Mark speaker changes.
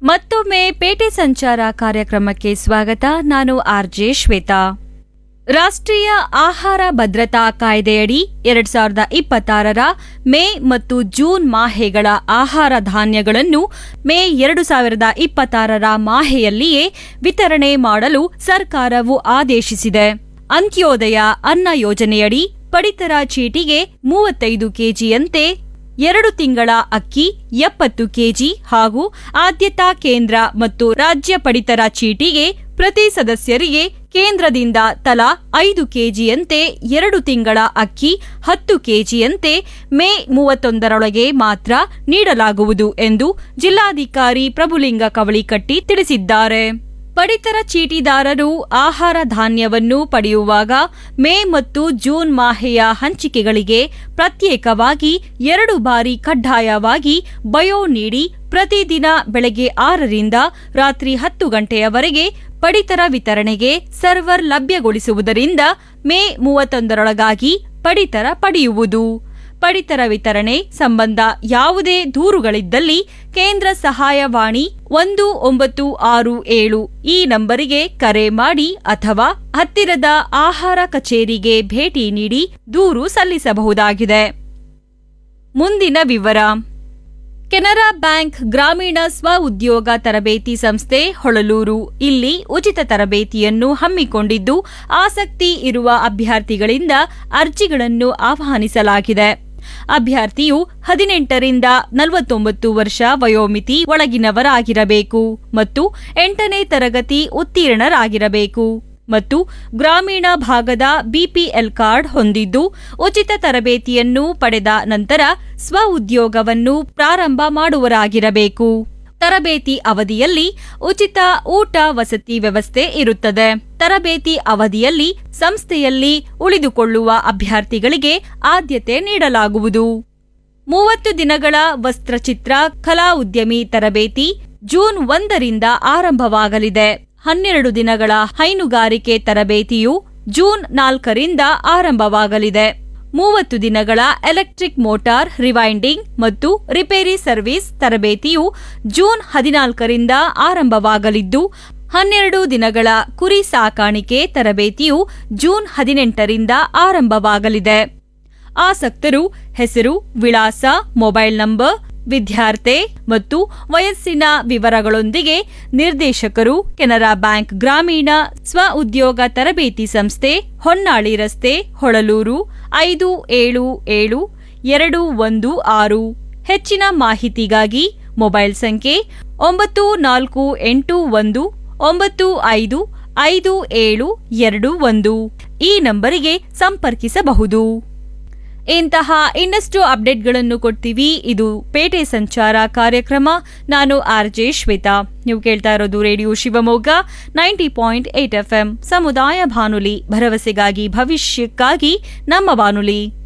Speaker 1: ಮತ್ತೊಮ್ಮೆ ಪೇಟೆ ಸಂಚಾರ ಕಾರ್ಯಕ್ರಮಕ್ಕೆ ಸ್ವಾಗತ ನಾನು ಆರ್ಜೆ ಶ್ವೇತಾ ರಾಷ್ಟ್ರೀಯ ಆಹಾರ ಭದ್ರತಾ ಕಾಯ್ದೆಯಡಿ ಎರಡ್ ಸಾವಿರದ ಇಪ್ಪತ್ತಾರರ ಮೇ ಮತ್ತು ಜೂನ್ ಮಾಹೆಗಳ ಆಹಾರ ಧಾನ್ಯಗಳನ್ನು ಮೇ ಎರಡು ಸಾವಿರದ ಇಪ್ಪತ್ತಾರರ ಮಾಹೆಯಲ್ಲಿಯೇ ವಿತರಣೆ ಮಾಡಲು ಸರ್ಕಾರವು ಆದೇಶಿಸಿದೆ ಅಂತ್ಯೋದಯ ಅನ್ನ ಯೋಜನೆಯಡಿ ಪಡಿತರ ಚೀಟಿಗೆ ಮೂವತ್ತೈದು ಕೆಜಿಯಂತೆ ಎರಡು ತಿಂಗಳ ಅಕ್ಕಿ ಎಪ್ಪತ್ತು ಕೆಜಿ ಹಾಗೂ ಆದ್ಯತಾ ಕೇಂದ್ರ ಮತ್ತು ರಾಜ್ಯ ಪಡಿತರ ಚೀಟಿಗೆ ಪ್ರತಿ ಸದಸ್ಯರಿಗೆ ಕೇಂದ್ರದಿಂದ ತಲಾ ಐದು ಕೆಜಿಯಂತೆ ಎರಡು ತಿಂಗಳ ಅಕ್ಕಿ ಹತ್ತು ಕೆಜಿಯಂತೆ ಮೇ ಮೂವತ್ತೊಂದರೊಳಗೆ ಮಾತ್ರ ನೀಡಲಾಗುವುದು ಎಂದು ಜಿಲ್ಲಾಧಿಕಾರಿ ಪ್ರಭುಲಿಂಗ ಕವಳಿಕಟ್ಟಿ ತಿಳಿಸಿದ್ದಾರೆ ಪಡಿತರ ಚೀಟಿದಾರರು ಆಹಾರ ಧಾನ್ಯವನ್ನು ಪಡೆಯುವಾಗ ಮೇ ಮತ್ತು ಜೂನ್ ಮಾಹೆಯ ಹಂಚಿಕೆಗಳಿಗೆ ಪ್ರತ್ಯೇಕವಾಗಿ ಎರಡು ಬಾರಿ ಕಡ್ಡಾಯವಾಗಿ ಬಯೋ ನೀಡಿ ಪ್ರತಿದಿನ ಬೆಳಗ್ಗೆ ಆರರಿಂದ ರಾತ್ರಿ ಹತ್ತು ಗಂಟೆಯವರೆಗೆ ಪಡಿತರ ವಿತರಣೆಗೆ ಸರ್ವರ್ ಲಭ್ಯಗೊಳಿಸುವುದರಿಂದ ಮೇ ಮೂವತ್ತೊಂದರೊಳಗಾಗಿ ಪಡಿತರ ಪಡೆಯುವುದು ಪಡಿತರ ವಿತರಣೆ ಸಂಬಂಧ ಯಾವುದೇ ದೂರುಗಳಿದ್ದಲ್ಲಿ ಕೇಂದ್ರ ಸಹಾಯವಾಣಿ ಒಂದು ಒಂಬತ್ತು ಆರು ಏಳು ಈ ನಂಬರಿಗೆ ಕರೆ ಮಾಡಿ ಅಥವಾ ಹತ್ತಿರದ ಆಹಾರ ಕಚೇರಿಗೆ ಭೇಟಿ ನೀಡಿ ದೂರು ಸಲ್ಲಿಸಬಹುದಾಗಿದೆ ಮುಂದಿನ ವಿವರ ಕೆನರಾ ಬ್ಯಾಂಕ್ ಗ್ರಾಮೀಣ ಸ್ವ ಉದ್ಯೋಗ ತರಬೇತಿ ಸಂಸ್ಥೆ ಹೊಳಲೂರು ಇಲ್ಲಿ ಉಚಿತ ತರಬೇತಿಯನ್ನು ಹಮ್ಮಿಕೊಂಡಿದ್ದು ಆಸಕ್ತಿ ಇರುವ ಅಭ್ಯರ್ಥಿಗಳಿಂದ ಅರ್ಜಿಗಳನ್ನು ಆಹ್ವಾನಿಸಲಾಗಿದೆ ಅಭ್ಯರ್ಥಿಯು ಹದಿನೆಂಟರಿಂದ ನಲವತ್ತೊಂಬತ್ತು ವರ್ಷ ವಯೋಮಿತಿ ಒಳಗಿನವರಾಗಿರಬೇಕು ಮತ್ತು ಎಂಟನೇ ತರಗತಿ ಉತ್ತೀರ್ಣರಾಗಿರಬೇಕು ಮತ್ತು ಗ್ರಾಮೀಣ ಭಾಗದ ಬಿಪಿಎಲ್ ಕಾರ್ಡ್ ಹೊಂದಿದ್ದು ಉಚಿತ ತರಬೇತಿಯನ್ನು ಪಡೆದ ನಂತರ ಸ್ವ ಉದ್ಯೋಗವನ್ನು ಪ್ರಾರಂಭ ಮಾಡುವರಾಗಿರಬೇಕು ತರಬೇತಿ ಅವಧಿಯಲ್ಲಿ ಉಚಿತ ಊಟ ವಸತಿ ವ್ಯವಸ್ಥೆ ಇರುತ್ತದೆ ತರಬೇತಿ ಅವಧಿಯಲ್ಲಿ ಸಂಸ್ಥೆಯಲ್ಲಿ ಉಳಿದುಕೊಳ್ಳುವ ಅಭ್ಯರ್ಥಿಗಳಿಗೆ ಆದ್ಯತೆ ನೀಡಲಾಗುವುದು ಮೂವತ್ತು ದಿನಗಳ ವಸ್ತ್ರಚಿತ್ರ ಕಲಾ ಉದ್ಯಮಿ ತರಬೇತಿ ಜೂನ್ ಒಂದರಿಂದ ಆರಂಭವಾಗಲಿದೆ ಹನ್ನೆರಡು ದಿನಗಳ ಹೈನುಗಾರಿಕೆ ತರಬೇತಿಯು ಜೂನ್ ನಾಲ್ಕರಿಂದ ಆರಂಭವಾಗಲಿದೆ ಮೂವತ್ತು ದಿನಗಳ ಎಲೆಕ್ಟ್ರಿಕ್ ಮೋಟಾರ್ ರಿವೈಂಡಿಂಗ್ ಮತ್ತು ರಿಪೇರಿ ಸರ್ವಿಸ್ ತರಬೇತಿಯು ಜೂನ್ ಹದಿನಾಲ್ಕರಿಂದ ಆರಂಭವಾಗಲಿದ್ದು ಹನ್ನೆರಡು ದಿನಗಳ ಕುರಿ ಸಾಕಾಣಿಕೆ ತರಬೇತಿಯು ಜೂನ್ ಹದಿನೆಂಟರಿಂದ ಆರಂಭವಾಗಲಿದೆ ಆಸಕ್ತರು ಹೆಸರು ವಿಳಾಸ ಮೊಬೈಲ್ ನಂಬರ್ ವಿದ್ಯಾರ್ಥಿ ಮತ್ತು ವಯಸ್ಸಿನ ವಿವರಗಳೊಂದಿಗೆ ನಿರ್ದೇಶಕರು ಕೆನರಾ ಬ್ಯಾಂಕ್ ಗ್ರಾಮೀಣ ಸ್ವ ಉದ್ಯೋಗ ತರಬೇತಿ ಸಂಸ್ಥೆ ಹೊನ್ನಾಳಿ ರಸ್ತೆ ಹೊಳಲೂರು ಐದು ಏಳು ಏಳು ಎರಡು ಒಂದು ಆರು ಹೆಚ್ಚಿನ ಮಾಹಿತಿಗಾಗಿ ಮೊಬೈಲ್ ಸಂಖ್ಯೆ ಒಂಬತ್ತು ನಾಲ್ಕು ಎಂಟು ಒಂದು ಒಂಬತ್ತು ಐದು ಐದು ಏಳು ಎರಡು ಒಂದು ಈ ನಂಬರಿಗೆ ಸಂಪರ್ಕಿಸಬಹುದು ಇಂತಹ ಇನ್ನಷ್ಟು ಅಪ್ಡೇಟ್ಗಳನ್ನು ಕೊಡ್ತೀವಿ ಇದು ಪೇಟೆ ಸಂಚಾರ ಕಾರ್ಯಕ್ರಮ ನಾನು ಆರ್ ಜೆ ಶ್ವೇತಾ ನೀವು ಕೇಳ್ತಾ ಇರೋದು radio Shivamogga ninety point eight F ಸಮುದಾಯ ಬಾನುಲಿ ಭರವಸೆಗಾಗಿ ಭವಿಷ್ಯಕ್ಕಾಗಿ ನಮ್ಮ ಬಾನುಲಿ